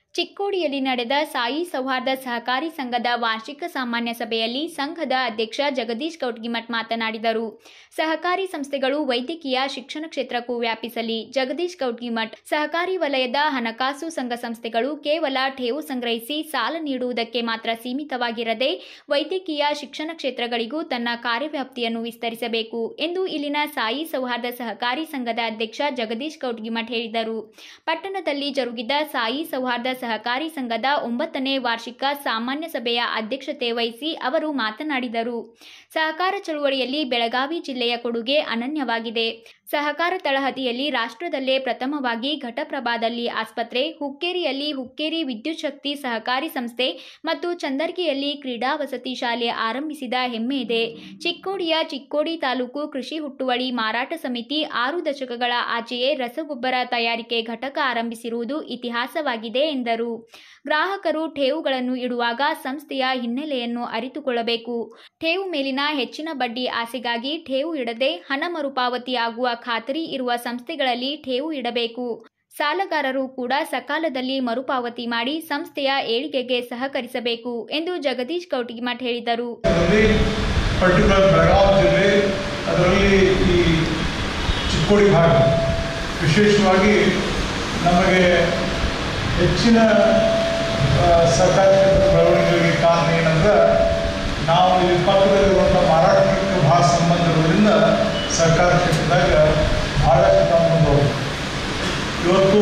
ಚಿಕ್ಕೋಡಿಯಲ್ಲಿ ನಡೆದ ಸಾಯಿ ಸೌಹಾರ್ದ ಸಹಕಾರಿ ಸಂಘದ ವಾರ್ಷಿಕ ಸಾಮಾನ್ಯ ಸಭೆಯಲ್ಲಿ ಸಂಘದ ಅಧ್ಯಕ್ಷ ಜಗದೀಶ್ ಕೌಟ್ಗಿಮಠ್ ಮಾತನಾಡಿದರು ಸಹಕಾರಿ ಸಂಸ್ಥೆಗಳು ವೈದ್ಯಕೀಯ ಶಿಕ್ಷಣ ಕ್ಷೇತ್ರಕ್ಕೂ ವ್ಯಾಪಿಸಲಿ ಜಗದೀಶ್ ಕೌಟ್ಗಿಮಠ್ ಸಹಕಾರಿ ವಲಯದ ಹಣಕಾಸು ಸಂಘ ಸಂಸ್ಥೆಗಳು ಕೇವಲ ಠೇವು ಸಂಗ್ರಹಿಸಿ ಸಾಲ ನೀಡುವುದಕ್ಕೆ ಮಾತ್ರ ಸೀಮಿತವಾಗಿರದೆ ವೈದ್ಯಕೀಯ ಶಿಕ್ಷಣ ಕ್ಷೇತ್ರಗಳಿಗೂ ತನ್ನ ಕಾರ್ಯವ್ಯಾಪ್ತಿಯನ್ನು ವಿಸ್ತರಿಸಬೇಕು ಎಂದು ಇಲ್ಲಿನ ಸಾಯಿ ಸೌಹಾರ್ದ ಸಹಕಾರಿ ಸಂಘದ ಅಧ್ಯಕ್ಷ ಜಗದೀಶ್ ಕೌಟ್ಗಿಮಠ್ ಹೇಳಿದರು ಪಟ್ಟಣದಲ್ಲಿ ಜರುಗಿದ ಸಾಯಿ ಸೌಹಾರ್ದ ಸಹಕಾರಿ ಸಂಘದ ಒಂಬತ್ತನೇ ವಾರ್ಷಿಕ ಸಾಮಾನ್ಯ ಸಭೆಯ ಅಧ್ಯಕ್ಷತೆ ವಹಿಸಿ ಅವರು ಮಾತನಾಡಿದರು ಸಹಕಾರ ಚಳುವಳಿಯಲ್ಲಿ ಬೆಳಗಾವಿ ಜಿಲ್ಲೆಯ ಕೊಡುಗೆ ಅನನ್ಯವಾಗಿದೆ ಸಹಕಾರ ತಳಹದಿಯಲ್ಲಿ ರಾಷ್ಟ್ರದಲ್ಲೇ ಪ್ರಥಮವಾಗಿ ಘಟಪ್ರಭಾದಲ್ಲಿ ಆಸ್ಪತ್ರೆ ಹುಕ್ಕೇರಿಯಲ್ಲಿ ಹುಕ್ಕೇರಿ ವಿದ್ಯುತ್ ಶಕ್ತಿ ಸಹಕಾರಿ ಸಂಸ್ಥೆ ಮತ್ತು ಚಂದರ್ಗಿಯಲ್ಲಿ ಕ್ರೀಡಾ ವಸತಿ ಶಾಲೆ ಆರಂಭಿಸಿದ ಹೆಮ್ಮೆ ಇದೆ ಚಿಕ್ಕೋಡಿಯ ಚಿಕ್ಕೋಡಿ ತಾಲೂಕು ಕೃಷಿ ಹುಟ್ಟುವಳಿ ಮಾರಾಟ ಸಮಿತಿ ಆರು ದಶಕಗಳ ಆಚೆಯೇ ರಸಗೊಬ್ಬರ ತಯಾರಿಕೆ ಘಟಕ ಆರಂಭಿಸಿರುವುದು ಇತಿಹಾಸವಾಗಿದೆ ಎಂದರು ಗ್ರಾಹಕರು ಠೇವುಗಳನ್ನು ಇಡುವಾಗ ಸಂಸ್ಥೆಯ ಹಿನ್ನೆಲೆಯನ್ನು ಅರಿತುಕೊಳ್ಳಬೇಕು ಠೇವು ಮೇಲಿನ ಹೆಚ್ಚಿನ ಬಡ್ಡಿ ಆಸೆಗಾಗಿ ಠೇವು ಇಡದೆ ಹಣ ಮರುಪಾವತಿ ಆಗುವ ಖಾತರಿ ಇರುವ ಸಂಸ್ಥೆಗಳಲ್ಲಿ ಠೇವು ಇಡಬೇಕು ಸಾಲಗಾರರು ಕೂಡ ಸಕಾಲದಲ್ಲಿ ಮರುಪಾವತಿ ಮಾಡಿ ಸಂಸ್ಥೆಯ ಏಳಿಗೆಗೆ ಸಹಕರಿಸಬೇಕು ಎಂದು ಜಗದೀಶ್ ಕೌಟಿಮಠ್ ಹೇಳಿದರು ಅದರಲ್ಲಿ ಪರ್ಟಿಕ್ಯುಲರ್ ಬೆಳಗಾವಿ ಜಿಲ್ಲೆ ಅದರಲ್ಲಿ ಈ ಚಿಕ್ಕೋಡಿ ಭಾಗ ವಿಶೇಷವಾಗಿ ನಮಗೆ ಹೆಚ್ಚಿನ ಆ, ಸರ್ಕಾರಿ ಕ್ಷೇತ್ರದ ಬೆಳವಣಿಗೆಗೆ ಕಾರಣ ಏನಂದ್ರೆ ನಾವು ಈ ಪಕ್ಕದಲ್ಲಿರುವಂಥ ಮಾರಾಟಕ್ಕೆ ಭಾಳ ಸಂಬಂಧ ಇರೋದ್ರಿಂದ ಸರ್ಕಾರಿ ಕ್ಷೇತ್ರದಾಗ ಭಾಳಷ್ಟು ನಾವು ಮುಂದುವರೆದು ಇವತ್ತು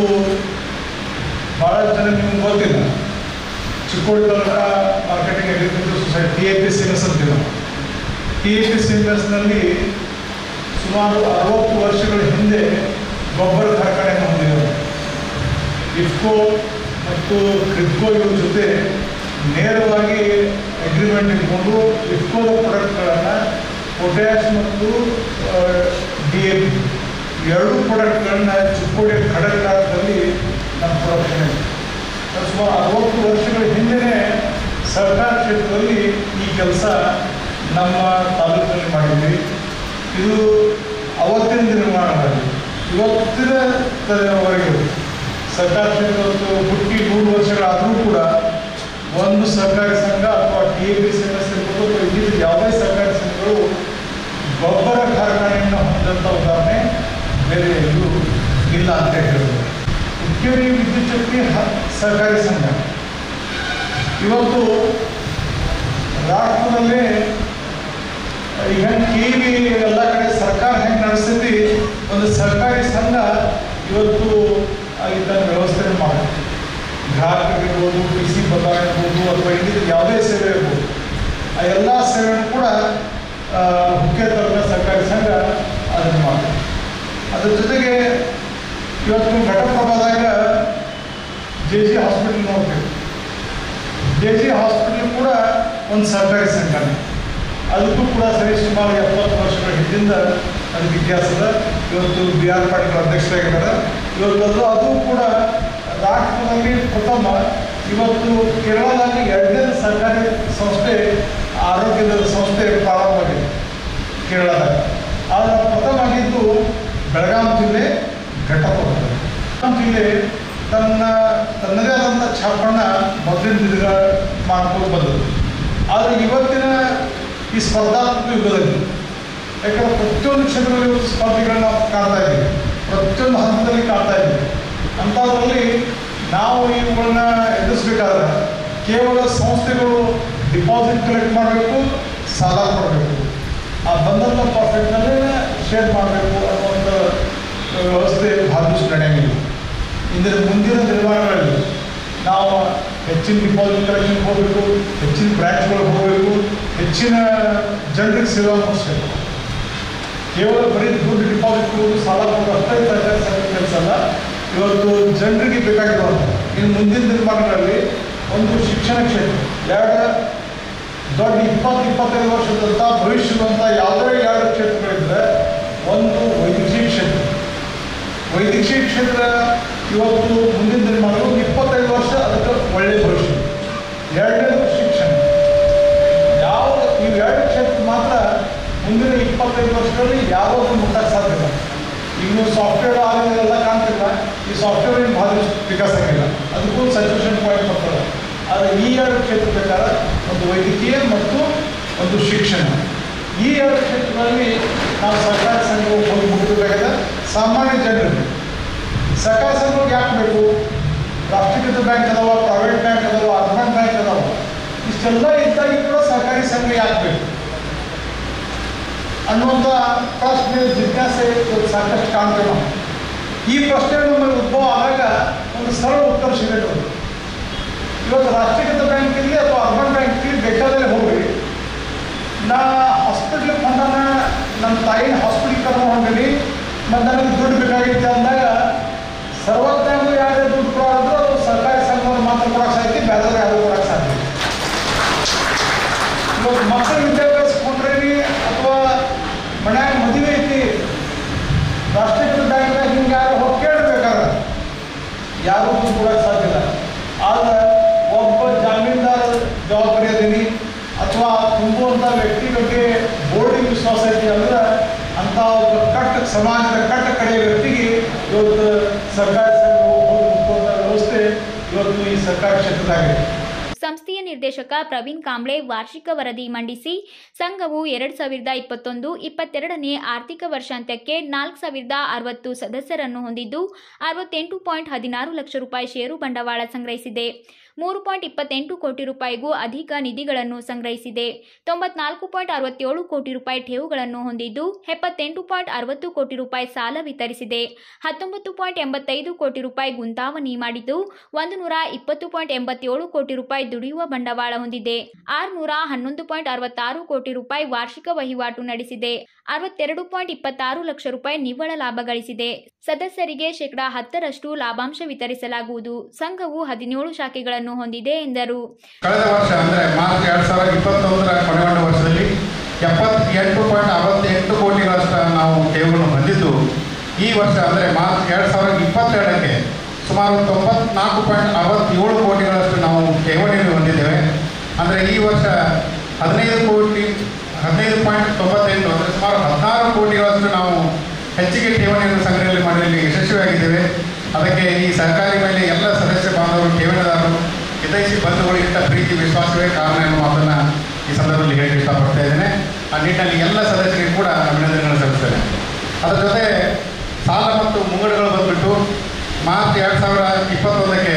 ಭಾಳಷ್ಟು ಜನ ನಿಮ್ಗೆ ಗೊತ್ತಿಲ್ಲ Chikkodi taluka marketing agriculture society T A P C M S ಅಂತೀವಿ ನಾವು ಟಿ ಎ ಪಿ ಸಿಮೆಸ್ನಲ್ಲಿ ಸುಮಾರು ಅರವತ್ತು ವರ್ಷಗಳ ಹಿಂದೆ ಗೊಬ್ಬರ ಕಾರ್ಖಾನೆಯನ್ನು ಹೊಂದಿದ್ದೇವೆ ಇಫ್ಕೋ ಮತ್ತು ಕ್ರಿಪ್ಕೋ ಇವ್ರ ಜೊತೆ ನೇರವಾಗಿ ಅಗ್ರಿಮೆಂಟ್ ಇಟ್ಕೊಂಡು ಇಫ್ಕೋದ ಪ್ರಾಡಕ್ಟ್ಗಳನ್ನು ಪೊಟ್ಯಾಶ್ ಮತ್ತು ಡಿ ಎ ಪಿ ಎರಡೂ ಪ್ರಾಡಕ್ಟ್ಗಳನ್ನ ಚಿಕ್ಕೋಡಿ ಖಡಕ್ಕಾಲದಲ್ಲಿ ನಮ್ಮ ಪ್ರೊಡಕ್ಷನ್ ಇದೆ ಅದು ಸುಮಾರು ಅರವತ್ತು ವರ್ಷಗಳ ಹಿಂದೆಯೇ ಸರ್ಕಾರ ಕ್ಷೇತ್ರದಲ್ಲಿ ಈ ಕೆಲಸ ನಮ್ಮ ತಾಲೂಕಿನಲ್ಲಿ ಮಾಡಿದ್ವಿ ಇದು ಅವತ್ತಿನ ನಿರ್ಮಾಣವಾಗಿ ಇವತ್ತಿನ ತನವರೆಗೂ ಸರ್ಕಾರ ಕ್ಷೇತ್ರದ್ದು ಹುಟ್ಟಿ ನೂರು ವರ್ಷಗಳಾದರೂ ಕೂಡ ಒಂದು ಸರ್ಕಾರಿ ಸಂಘ ಅಥವಾ ಟಿ ಎ ಪಿ ಸಂಘ ಇರ್ಬೋದು ಅಥವಾ ಇದ್ದಿದ್ದ ಯಾವುದೇ ಸರ್ಕಾರಿ ಸಂಘಗಳು ಗೊಬ್ಬರ ಕಾರ್ಖಾನೆಯನ್ನು ಹೊಂದಂಥ ಉದಾಹರಣೆ ಬೇರೆ ಎಲ್ಲೂ ಇಲ್ಲ ಅಂತ ಹೇಳ್ಬೋದು ಹುಕ್ಕೇರಿ ವಿದ್ಯುತ್ ಶಕ್ತಿ ಹ- ಸಹಕಾರಿ ಸಂಘ ಇವತ್ತು ರಾಷ್ಟ್ರದಲ್ಲೇ ಈಗ ಕೆ ವಿ ಎಲ್ಲ ಕಡೆ ಸರ್ಕಾರ ಹೆಂಗೆ ನಡೆಸ್ತೈತಿ ಒಂದು ಸರ್ಕಾರಿ ಸಂಘ ಇವತ್ತು ಇದನ್ನು ವ್ಯವಸ್ಥೆ ಮಾಡುತ್ತೆ ಗ್ರಾಹಕರಿರ್ಬೋದು ಕೃಷಿ ಬದಲಾವಣೆ ಇರ್ಬೋದು ಅಥವಾ ಇನ್ನಿತರ ಯಾವುದೇ ಸೇವೆ ಇರ್ಬೋದು ಆ ಎಲ್ಲ ಸೇವೆಯನ್ನು ಕೂಡ ಆ, ಮುಖ್ಯ ತಾಲೂಕಿನ ಸರ್ಕಾರಿ ಸಂಘ ಅದನ್ನು ಮಾಡುತ್ತೆ ಅದ್ರ ಜೊತೆಗೆ ಇವತ್ತು ಘಟಪ್ರಭಾದಾಗ ಜೆ ಜಿ ಹಾಸ್ಪಿಟಲ್ ನೋಡ್ತೀವಿ ಜೆ ಜಿ ಹಾಸ್ಪಿಟಲ್ ಕೂಡ ಒಂದು ಸರ್ಕಾರಿ ಸಂಘಟನೆ ಅದಕ್ಕೂ ಕೂಡ ಸರಿ ಸುಮಾರು ಎಪ್ಪತ್ತು ವರ್ಷಗಳ ಹಿಂದಿಂದ ಅದಕ್ಕೆ ಇತಿಹಾಸದ ಇವತ್ತು ಬಿ ಆರ್ ಪಾಟೀಲ್ ಅಧ್ಯಕ್ಷರಾಗಿದ್ದಾರೆ ಇವತ್ತು ಅದು ಅದು ಕೂಡ ರಾಷ್ಟ್ರದಲ್ಲಿ ಪ್ರಥಮ ಇವತ್ತು ಕೇರಳದಲ್ಲಿ ಎರಡನೇ ಸರ್ಕಾರಿ ಸಂಸ್ಥೆ ಆರೋಗ್ಯದ ಸಂಸ್ಥೆ ಪ್ರಾರಂಭವಾಗಿದೆ ಕೇರಳದಾಗ ಆದರೆ ಪ್ರಥಮ ಆಗಿದ್ದು ಬೆಳಗಾವಿ ಜಿಲ್ಲೆ ಘಟಪ್ರಭಾ ಬೆಳಗಾವಿ ಜಿಲ್ಲೆ ತನ್ನ ತನ್ನದೇ ಆದಂಥ ಛಾಪಣ್ಣ ಮೊದಲಿನ ದಿನಗಳ ಮಾಡ್ಕೊಂಡು ಬಂದದ್ದು ಆದರೆ ಇವತ್ತಿನ ಈ ಸ್ಪರ್ಧಾತ್ಮಕ ಯುಗದಲ್ಲಿ ಯಾಕಂದ್ರೆ ಪ್ರತಿಯೊಂದು ಕ್ಷೇತ್ರದಲ್ಲಿ ಇವತ್ತು ಸ್ಪರ್ಧೆಗಳನ್ನ ನಾವು ಕಾಣ್ತಾ ಇದ್ದೀವಿ ಪ್ರತಿಯೊಂದು ಹಂತದಲ್ಲಿ ಕಾಣ್ತಾ ಇದ್ದೀವಿ ಅಂಥದ್ರಲ್ಲಿ ನಾವು ಇವುಗಳನ್ನ ಎದುರಿಸ್ಬೇಕಾದ್ರೆ ಕೇವಲ ಸಂಸ್ಥೆಗಳು ಡಿಪಾಸಿಟ್ ಕಲೆಕ್ಟ್ ಮಾಡಬೇಕು ಸಾಲ ಕೊಡಬೇಕು ಆ ಬಂದಂಥ ಪ್ರಾಫಿಟ್ನಲ್ಲೇ ಶೇರ್ ಮಾಡಬೇಕು ಅನ್ನುವಂಥ ವ್ಯವಸ್ಥೆ ಭಾಳಷ್ಟು ನಡೆಯಂಗಿಲ್ಲ ಇಂದಿನ ಮುಂದಿನ ನಿರ್ಮಾಣಗಳಲ್ಲಿ ನಾವು ಹೆಚ್ಚಿನ ಡಿಪಾಸಿಟ್ ಕಲೆಕ್ಷನ್ ಹೋಗಬೇಕು ಹೆಚ್ಚಿನ ಬ್ರ್ಯಾಂಚ್ಗಳು ಹೋಗಬೇಕು ಹೆಚ್ಚಿನ ಜನರಿಗೆ ಸೇವಾ ಮುಗಿಸ್ಬೇಕು ಕೇವಲ ಬರೀ ದುಡ್ಡು ಡಿಪಾಸಿಟ್ ಕೊಡೋದು ಸಾಲ ಕೊಡೋದು ಅಷ್ಟೇ ಸರ್ಕಾರಿ ಸಂಘದ ಕೆಲಸ ಅಲ್ಲ ಇವತ್ತು ಜನರಿಗೆ ಬೇಕಾಗಿರುವಂಥ ಇನ್ನು ಮುಂದಿನ ನಿರ್ಮಾಣಗಳಲ್ಲಿ ಒಂದು ಶಿಕ್ಷಣ ಕ್ಷೇತ್ರ ಎರಡು ದೊಡ್ಡ ಇಪ್ಪತ್ತು ಇಪ್ಪತ್ತೈದು ವರ್ಷದಂಥ ಭವಿಷ್ಯದಂಥ ಯಾವುದೇ ಎರಡು ಕ್ಷೇತ್ರಗಳಿದ್ರೆ ಒಂದು ವೈದ್ಯಕೀಯ ಕ್ಷೇತ್ರ ವೈದ್ಯಕೀಯ ಕ್ಷೇತ್ರ ಇವತ್ತು ಮುಂದಿನ ನಿರ್ಮಾಣಗಳು ಇಪ್ಪತ್ತೈದು ವರ್ಷ ಅದಕ್ಕೆ ಒಳ್ಳೆಯ ಭವಿಷ್ಯ ಎರಡನೇದು ಶಿಕ್ಷಣ ಯಾವ ಇವು ಎರಡು ಕ್ಷೇತ್ರ ಮಾತ್ರ ಮುಂದಿನ ಇಪ್ಪತ್ತೈದು ವರ್ಷಗಳಲ್ಲಿ ಯಾವುದನ್ನು ಮುಟ್ಟಕ್ಕೆ ಸಾಧ್ಯ ಇಲ್ಲ ಈಗ ನೀವು ಸಾಫ್ಟ್ವೇರ್ ಎಲ್ಲ ಕಾಣ್ತಿಲ್ಲ ಈ ಸಾಫ್ಟ್ವೇರ್ ಏನು ಭಾಳ ವಿಕಾಸ ಆಗಿಲ್ಲ ಅದಕ್ಕೂ ಸಚುರೇಷನ್ ಪಾಯಿಂಟ್ ಬರ್ತದೆ ಆದರೆ ಈ ಎರಡು ಕ್ಷೇತ್ರ ಪ್ರಕಾರ ಒಂದು ವೈದ್ಯಕೀಯ ಮತ್ತು ಒಂದು ಶಿಕ್ಷಣ ಈ ಎರಡು ಕ್ಷೇತ್ರಗಳಲ್ಲಿ ನಾವು ಸರ್ಕಾರಿ ಸಂಘವು ಹೋಗಿ ಮುಟ್ಟಬೇಕಾಗಿದೆ ಸಾಮಾನ್ಯ ಜನರಿಗೆ ಸರ್ಕಾರಿ ಸಂಘಕ್ಕೆ ಯಾಕೆ ಬೇಕು ರಾಷ್ಟ್ರೀಕೃತ ಬ್ಯಾಂಕ್ ಅದಾವ ಪ್ರೈವೇಟ್ ಬ್ಯಾಂಕ್ ಅದಾವ ಅರ್ಬನ್ ಬ್ಯಾಂಕ್ ಅದಾವ ಇಷ್ಟೆಲ್ಲ ಇದ್ದಾಗಿ ಕೂಡ ಸರ್ಕಾರಿ ಸಂಘ ಯಾಕೆ ಬೇಕು ಅನ್ನುವಂಥ ಪ್ರಶ್ನೆ ಜಿಜ್ಞಾಸೆ ಇವತ್ತು ಸಾಕಷ್ಟು ಕಾಣ್ತೇವೆ ನಾವು ಈ ಪ್ರಶ್ನೆ ನಮಗೆ ಉದ್ಭವ ಆದಾಗ ಒಂದು ಸರಳ ಉತ್ತರ ಸಿಗಬೇಕು ಇವತ್ತು ರಾಷ್ಟ್ರೀಕೃತ ಬ್ಯಾಂಕ್ ಇರಲಿ ಅಥವಾ ಅರ್ಬನ್ ಬ್ಯಾಂಕ್ ಇರಲಿ ಬೇಕಾದರೆ ಹೋಗಿ ನಾ ಹಾಸ್ಪಿಟ್ಲಿಗೆ ಬಂದಾನ ನಮ್ಮ ತಾಯಿನ ಹಾಸ್ಪಿಟ್ಲಿಗೆ ಕರ್ಕೊಂಡು ಹೊಂಟೀನಿ ಮತ್ತು ನನಗೆ ದುಡ್ಡು ಬೇಕಾಗಿತ್ತು ಅಂದಾಗ ಸರ್ವಜ್ಞಾಗೂ ಯಾರೇ ದುಡ್ಡು ಕೊಡೋದು ಅದು ಸರ್ಕಾರಿ ಸಂಘವನ್ನು ಮಾತ್ರ ಕೊಡೋಕೆ ಸಾಧ್ಯ ಬೇರೆ ಯಾರು ಕೊಡೋಕೆ ಸಾಧ್ಯ ಇಲ್ಲ. ಇವತ್ತು ಮಕ್ಕಳ ವಿದ್ಯಾಭ್ಯಾಸ ಕೊಂಡ್ರೇನಿ ಅಥವಾ ಮನ್ಯಾಗ ಮದುವೆ ಐತಿ ರಾಷ್ಟ್ರೀಕೃತ ಬ್ಯಾಂಕ್ನಾಗ ಹಿಂಗೆ ಯಾರು ಹೋಗಿ ಕೇಳಬೇಕಾದ್ರೆ ಯಾರೂ ದುಡ್ಡು ಕೊಡೋಕೆ ಸಾಧ್ಯ ಇಲ್ಲ ಆದ್ರೆ ಒಬ್ಬ ಜಾಮೀನ್ದಾರ ಜವಾಬ್ದಾರಿ ಅದೀನಿ ಅಥವಾ ತುಂಬುವಂಥ ವ್ಯಕ್ತಿ ಬಗ್ಗೆ ಬೋರ್ಡಿಂಗ್ ವಿಶ್ವಾಸ ಐತಿ ಅಂದ್ರೆ ಅಂಥ ಒಬ್ಬ ಕಟ್ಟ ಸಮಾಜದ ಕಟ್ಟ ಕಡೆಯ ವ್ಯಕ್ತಿಗೆ ಇವತ್ತು ಸರ್ಕಾರಿ ಸಂಘವು ಹೋಗಿ ಮುಟ್ಟುವಂಥ ವ್ಯವಸ್ಥೆ ಇವತ್ತು ಈ ಸರ್ಕಾರಿ ಕ್ಷೇತ್ರದಾಗಿದೆ ಸಂಸ್ಥೆಯ ನಿರ್ದೇಶಕ ಪ್ರವೀಣ್ ಕಾಂಬ್ಳೆ ವಾರ್ಷಿಕ ವರದಿ ಮಂಡಿಸಿ ಸಂಘವು ಎರಡು ಸಾವಿರದ ಇಪ್ಪತ್ತೊಂದು ಇಪ್ಪತ್ತೆರಡನೇ ಆರ್ಥಿಕ ವರ್ಷಾಂತ್ಯಕ್ಕೆ ನಾಲ್ಕು ಸಾವಿರದ ಅರವತ್ತು ಸದಸ್ಯರನ್ನು ಹೊಂದಿದ್ದು ಅರವತ್ತೆಂಟು ಪಾಯಿಂಟ್ ಹದಿನಾರು ಲಕ್ಷ ರೂಪಾಯಿ ಷೇರು ಬಂಡವಾಳ ಸಂಗ್ರಹಿಸಿದೆ ಮೂರು ಪಾಯಿಂಟ್ ಇಪ್ಪತ್ತೆಂಟು ಕೋಟಿ ರೂಪಾಯಿಗೂ ಅಧಿಕ ನಿಧಿಗಳನ್ನು ಸಂಗ್ರಹಿಸಿದೆ ತೊಂಬತ್ನಾಲ್ಕು ಪಾಯಿಂಟ್ ಅರವತ್ತೇಳು ಕೋಟಿ ರೂಪಾಯಿ ಠೇವುಗಳನ್ನು ಹೊಂದಿದ್ದು ಎಪ್ಪತ್ತೆಂಟು ಪಾಯಿಂಟ್ ಅರವತ್ತು ಕೋಟಿ ರೂಪಾಯಿ ಸಾಲ ವಿತರಿಸಿದೆ ಹತ್ತೊಂಬತ್ತು ಪಾಯಿಂಟ್ ಎಂಬತ್ತೈದು ಕೋಟಿ ರೂಪಾಯಿ ಗುಂತಾವಣಿ ಮಾಡಿದ್ದು ಒಂದು ನೂರ ಇಪ್ಪತ್ತು ಪಾಯಿಂಟ್ ಎಂಬತ್ತೇಳು ಕೋಟಿ ರೂಪಾಯಿ ದುಡಿಯುವ ಬಂಡವಾಳ ಹೊಂದಿದೆ ಆರುನೂರ ಹನ್ನೊಂದು ಪಾಯಿಂಟ್ ಅರವತ್ತಾರು ಕೋಟಿ ರೂಪಾಯಿ ವಾರ್ಷಿಕ ವಹಿವಾಟು ನಡೆಸಿದೆ ಅರವತ್ತೆರಡು ಪಾಯಿಂಟ್ ಇಪ್ಪತ್ತಾರು ಲಕ್ಷ ರೂಪಾಯಿ ನಿವ್ವಳ ಲಾಭ ಗಳಿಸಿದೆ ಸದಸ್ಯರಿಗೆ ಶೇಕಡಾ ಹತ್ತರಷ್ಟು ಲಾಭಾಂಶ ವಿತರಿಸಲಾಗುವುದು ಸಂಘವು ಹದಿನೇಳು ಶಾಖೆಗಳನ್ನು ಹೊಂದಿದೆ ಎಂದರು ಕಳೆದ ವರ್ಷ ಅಂದರೆ ಮಾರ್ಚ್ ಎರಡು ಸಾವಿರದ ಇಪ್ಪತ್ತೊಂದರ ಕೊನೆಗೊಂಡ ವರ್ಷದಲ್ಲಿ ಎಪ್ಪತ್ತೆಂಟು ಪಾಯಿಂಟ್ ಅರವತ್ತೆಂಟು ಕೋಟಿಗಳಷ್ಟು ನಾವು ಠೇವುಗಳನ್ನು ಹೊಂದಿದ್ದು ಈ ವರ್ಷ ಅಂದರೆ ಮಾರ್ಚ್ ಎರಡು ಸಾವಿರದ ಇಪ್ಪತ್ತೆರಡಕ್ಕೆ ಸುಮಾರು ತೊಂಬತ್ನಾಲ್ಕು ಪಾಯಿಂಟ್ ಅರವತ್ತೇಳು ಕೋಟಿಗಳಷ್ಟು ನಾವು ಠೇವಣಿಯನ್ನು ಹೊಂದಿದ್ದೇವೆ ಅಂದರೆ ಈ ವರ್ಷ ಹದಿನೈದು ಕೋಟಿ ಹದಿನೈದು ಪಾಯಿಂಟ್ ತೊಂಬತ್ತೆಂಟು ಅಂದರೆ ಸುಮಾರು ಹದಿನಾರು ಕೋಟಿಗಳಷ್ಟು ನಾವು ಹೆಚ್ಚಿಗೆ ಠೇವಣಿಯನ್ನು ಸಂಗ್ರಹಣೆ ಮಾಡಲು ಯಶಸ್ವಿಯಾಗಿದ್ದೇವೆ ಅದಕ್ಕೆ ಈ ಸರ್ಕಾರಿ ಮೇಲೆ ಎಲ್ಲ ಸದಸ್ಯ ಬಾಂಧವರು ಠೇವಣಿದಾರರು ಹಿತೈಷಿ ಬಂಧುಗಳಿಗಿಂತ ಪ್ರೀತಿ ವಿಶ್ವಾಸವೇ ಕಾರಣ ಎನ್ನುವ ಮಾತನ್ನು ಈ ಸಂದರ್ಭದಲ್ಲಿ ಹೇಳಿ ಇಷ್ಟಪಡ್ತಾ ಇದ್ದೇನೆ ಆ ನಿಟ್ಟಿನಲ್ಲಿ ಎಲ್ಲ ಸದಸ್ಯರಿಗೂ ಕೂಡ ಅಭಿನಂದನೆಗಳನ್ನು ಸಲ್ಲಿಸ್ತೇನೆ ಅದರ ಜೊತೆ ಸಾಲ ಮತ್ತು ಮುಂಗಡಗಳು ಬಂದ್ಬಿಟ್ಟು ಮಾರ್ಚ್ ಎರಡು ಸಾವಿರ ಇಪ್ಪತ್ತೊಂದಕ್ಕೆ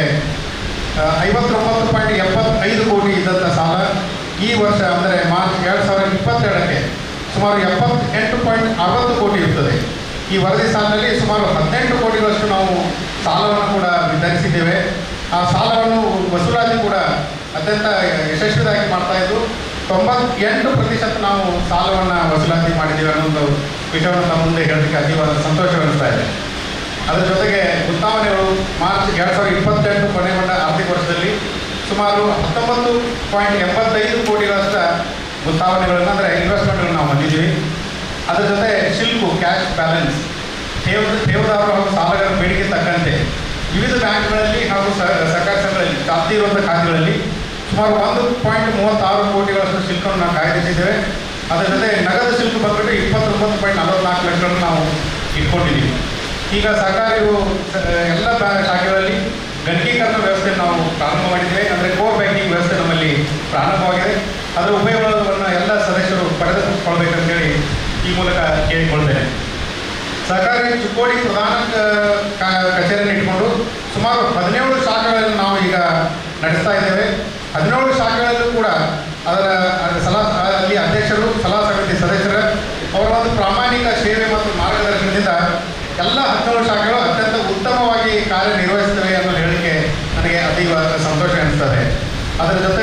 ಆ, ಐವತ್ತೊಂಬತ್ತು ಪಾಯಿಂಟ್ ಎಪ್ಪತ್ತೈದು ಕೋಟಿ ಇದ್ದಂಥ ಸಾಲ ಈ ವರ್ಷ ಅಂದರೆ ಮಾರ್ಚ್ ಎರಡು ಸಾವಿರದ ಇಪ್ಪತ್ತೆರಡಕ್ಕೆ ಸುಮಾರು ಎಪ್ಪತ್ತೆಂಟು ಪಾಯಿಂಟ್ ಅರವತ್ತು ಕೋಟಿ ಇರ್ತದೆ ಈ ವರದಿ ಸಾಲಿನಲ್ಲಿ ಸುಮಾರು ಹದಿನೆಂಟು ಕೋಟಿಗಳಷ್ಟು ನಾವು ಸಾಲವನ್ನು ಕೂಡ ವಿತರಿಸಿದ್ದೇವೆ ಆ ಸಾಲವನ್ನು ವಸೂಲಾತಿ ಕೂಡ ಅತ್ಯಂತ ಯಶಸ್ವಿಯಾಗಿ ಮಾಡ್ತಾ ಇದ್ದು ತೊಂಬತ್ತೆಂಟು ಪ್ರತಿಶತ ನಾವು ಸಾಲವನ್ನು ವಸೂಲಾತಿ ಮಾಡಿದ್ದೀವಿ ಅನ್ನೋ ಒಂದು ವಿಷಯವನ್ನು ತಮ್ಮ ಮುಂದೆ ಹೇಳಲಿಕ್ಕೆ ಅತೀವಾದ ಸಂತೋಷವೆನಿಸ್ತಾ ಇದೆ ಅದರ ಜೊತೆಗೆ ಉತ್ಪಾದನೆಗಳು ಮಾರ್ಚ್ ಎರಡು ಸಾವಿರದ ಇಪ್ಪತ್ತೆಂಟು ಕೊನೆಗೊಂಡ ಆರ್ಥಿಕ ವರ್ಷದಲ್ಲಿ ಸುಮಾರು ಹತ್ತೊಂಬತ್ತು ಪಾಯಿಂಟ್ ಎಂಬತ್ತೈದು ಕೋಟಿಗಳಷ್ಟ ಉತ್ಪಾದನೆಗಳನ್ನು ಅಂದರೆ ಇನ್ವೆಸ್ಟ್ಮೆಂಟ್ಗಳನ್ನು ನಾವು ಹೊಂದಿದ್ದೀವಿ ಅದರ ಜೊತೆ ಶಿಲ್ಕು ಕ್ಯಾಶ್ ಬ್ಯಾಲೆನ್ಸ್ ಠೇವ ಠೇವದಾರರು ಹಾಗೂ ಸಾಲಗಾರರ ಬೇಡಿಕೆ ತಕ್ಕಂತೆ ವಿವಿಧ ಬ್ಯಾಂಕ್ಗಳಲ್ಲಿ ಹಾಗೂ ಸ- ಸರ್ಕಾರಿ ಸಂಘಗಳಲ್ಲಿ ಚಾಲ್ತಿ ಇರುವಂಥ ಖಾತೆಗಳಲ್ಲಿ ಸುಮಾರು ಒಂದು ಪಾಯಿಂಟ್ ಮೂವತ್ತಾರು ಕೋಟಿಗಳಷ್ಟು ಶುಲ್ಕವನ್ನು ನಾವು ಕಾಯ್ದಿರಿಸಿದ್ದೇವೆ ಅದರ ಜೊತೆ ನಗದು ಶುಲ್ಕ ಬಂದ್ಬಿಟ್ಟು ಇಪ್ಪತ್ತೊಂಬತ್ತು ಪಾಯಿಂಟ್ ನಲವತ್ನಾಲ್ಕು ಲಕ್ಷಗಳನ್ನು ನಾವು ಇಟ್ಕೊಂಡಿದ್ದೀವಿ ಈಗ ಸರ್ಕಾರವು ಸ- ಎಲ್ಲ ಬ್ಯಾ- ಶಾಖೆಗಳಲ್ಲಿ ಗಣಕೀಕರಣ ವ್ಯವಸ್ಥೆ ನಾವು ಪ್ರಾರಂಭ ಮಾಡಿದ್ದೇವೆ ಅಂದರೆ ಕೋರ್ ಬ್ಯಾಂಕಿಂಗ್ ವ್ಯವಸ್ಥೆ ನಮ್ಮಲ್ಲಿ ಪ್ರಾರಂಭವಾಗಿದೆ ಅದರ ಉಪಯೋಗವನ್ನು ಎಲ್ಲ ಸದಸ್ಯರು ಪಡೆದುಕೊಳ್ಬೇಕಂತೇಳಿ ಈ ಮೂಲಕ ಕೇಳಿಕೊಳ್ತೇನೆ ಸರ್ಕಾರಿ ಚಿಕ್ಕೋಡಿ ಪ್ರಧಾನ ಕ- ಕ- ಕಚೇರಿಯನ್ನು ಇಟ್ಕೊಂಡು ಸುಮಾರು ಹದಿನೇಳು ಶಾಖೆಗಳನ್ನು ನಾವು ಈಗ ನಡೆಸ್ತಾ ಇದ್ದೇವೆ ಹದಿನೇಳು ಶಾಖೆಗಳಲ್ಲೂ ಕೂಡ ಅದರ ಅದರ ಸಲಹಾ ಅಲ್ಲಿ ಅಧ್ಯಕ್ಷರು ಸಲಹಾ ಸಮಿತಿ ಸದಸ್ಯರ ಅವರ ಒಂದು ಪ್ರಾಮಾಣಿಕ ಸೇವೆ ಮತ್ತು ಮಾರ್ಗದರ್ಶನದಿಂದ ಎಲ್ಲ ಹದಿನೇಳು ಶಾಖೆಗಳು ಅತ್ಯಂತ ಉತ್ತಮವಾಗಿ ಕಾರ್ಯನಿರ್ವಹಿಸ್ತವೆ ಅನ್ನೋ ಹೇಳಿಕೆ ನನಗೆ ಅತೀವ ಸಂತೋಷ ಅನಿಸ್ತದೆ ಅದರ ಜೊತೆ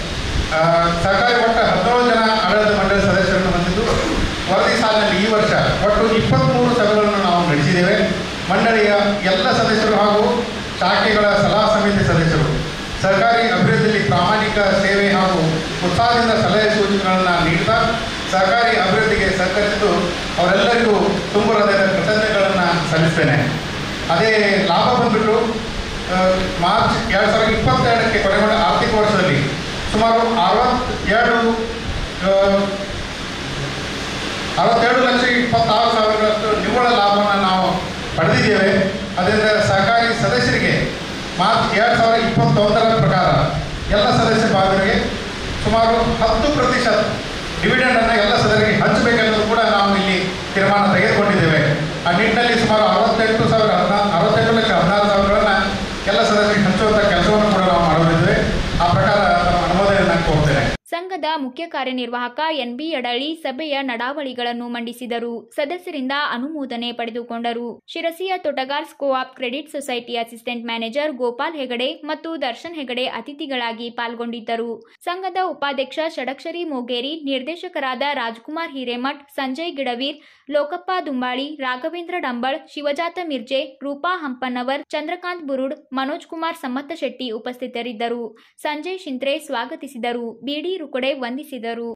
ಆ, ಸರ್ಕಾರಿ ಒಟ್ಟು ಹದಿನೇಳು ಜನ ಆಡಳಿತ ಮಂಡಳಿ ಸದಸ್ಯರನ್ನು ಹೊಂದಿದ್ದು ವರದಿ ಸಾಲಿನಲ್ಲಿ ಈ ವರ್ಷ ಒಟ್ಟು ಇಪ್ಪತ್ತ್ಮೂರು ಸಭೆಗಳನ್ನು ನಾವು ನಡೆಸಿದ್ದೇವೆ ಮಂಡಳಿಯ ಎಲ್ಲ ಸದಸ್ಯರು ಹಾಗೂ ಶಾಖೆಗಳ ಸಲಹಾ ಸಮಿತಿ ಸದಸ್ಯರು ಸರ್ಕಾರಿ ಅಭಿವೃದ್ಧಿಯಲ್ಲಿ ಪ್ರಾಮಾಣಿಕ ಸೇವೆ ಹಾಗೂ ಉತ್ಸಾಹದಿಂದ ಸಲಹೆ ಸೂಚನೆಗಳನ್ನು ನೀಡುತ್ತಾ ಸರ್ಕಾರಿ ಅಭಿವೃದ್ಧಿಗೆ ಸಹಕರಿಸಿದ್ದು ಅವರೆಲ್ಲರಿಗೂ ತುಂಬ ಹೃದಯದ ಕೃತಜ್ಞತೆಗಳನ್ನು ಸಲ್ಲಿಸ್ತೇನೆ ಅದೇ ಲಾಭ ಬಂದ್ಬಿಟ್ಟು ಆ, ಮಾರ್ಚ್ ಎರಡು ಸಾವಿರದ ಇಪ್ಪತ್ತೆರಡಕ್ಕೆ ಕೊನೆಗೊಂಡ ಆರ್ಥಿಕ ವರ್ಷದಲ್ಲಿ ಸುಮಾರು ಅರವತ್ತೆರಡು ಆ, ಅರವತ್ತೆರಡು ಲಕ್ಷ ಇಪ್ಪತ್ತಾರು ಸಾವಿರಗಳಷ್ಟು ನಿವ್ವಳ ಲಾಭವನ್ನು ನಾವು ಪಡೆದಿದ್ದೇವೆ ಅದರಿಂದ ಸಹಕಾರಿ ಸದಸ್ಯರಿಗೆ ಮಾರ್ಚ್ ಎರಡು ಸಾವಿರದ ಇಪ್ಪತ್ತೊಂದರ ಪ್ರಕಾರ ಎಲ್ಲ ಸದಸ್ಯ ಭಾಗಗಳಿಗೆ ಸುಮಾರು ಹತ್ತು ಪ್ರತಿಶತ ಡಿವಿಡೆಂಡನ್ನು ಎಲ್ಲ ಸದಸ್ಯರಿಗೆ ಹಂಚಬೇಕೆಂದು ಕೂಡ ನಾವು ಇಲ್ಲಿ ತೀರ್ಮಾನ ತೆಗೆದುಕೊಂಡಿದ್ದೇವೆ ಆ ನಿಟ್ಟಿನಲ್ಲಿ ಸುಮಾರು ಅರವತ್ತೆಂಟು ಸಾವಿರ ಹದಿನಾ ಅರವತ್ತೆಂಟು ಲಕ್ಷ ಹದಿನಾರು ಸಾವಿರಗಳನ್ನು ಎಲ್ಲ ಸದಸ್ಯರಿಗೆ ಹಂಚುವಂಥ ಕೆಲಸವನ್ನು ಕೂಡ ನಾವು ಮಾಡಲಿದ್ದೇವೆ ಆ ಪ್ರಕಾರ ನಮ್ಮ ಅನುಮೋದನೆಯನ್ನು ಕೋರ್ತೇನೆ ಸಂಘದ ಮುಖ್ಯ ಕಾರ್ಯನಿರ್ವಾಹಕ ಎನ್ಬಿ ಯಡಳಿ ಸಭೆಯ ನಡಾವಳಿಗಳನ್ನು ಮಂಡಿಸಿದರು ಸದಸ್ಯರಿಂದ ಅನುಮೋದನೆ ಪಡೆದುಕೊಂಡರು ಶಿರಸಿಯ Totgars co op credit society assistant manager Gopal Hegde ಮತ್ತು ದರ್ಶನ್ ಹೆಗಡೆ ಅತಿಥಿಗಳಾಗಿ ಪಾಲ್ಗೊಂಡಿದ್ದರು ಸಂಘದ ಉಪಾಧ್ಯಕ್ಷ ಷಡಕ್ಷರಿ ಮೋಗೇರಿ ನಿರ್ದೇಶಕರಾದ ರಾಜ್ಕುಮಾರ್ ಹಿರೇಮಠ್ ಸಂಜಯ್ ಗಿಡವೀರ್ ಲೋಕಪ್ಪ ದುಂಬಾಳಿ ರಾಘವೇಂದ್ರ ಡಂಬಳ್ ಶಿವಜಾತ ಮಿರ್ಜೆ ರೂಪಾ ಹಂಪನ್ನವರ್ ಚಂದ್ರಕಾಂತ್ ಬುರುಡ್ ಮನೋಜ್ ಕುಮಾರ್ ಸಮ್ಮತ್ತ ಶೆಟ್ಟಿ ಉಪಸ್ಥಿತರಿದ್ದರು ಸಂಜಯ್ ಶಿಂತ್ರೆ ಸ್ವಾಗತಿಸಿದರು ಬಿಡಿ ರುಕಡೆ ವಂದಿಸಿದರು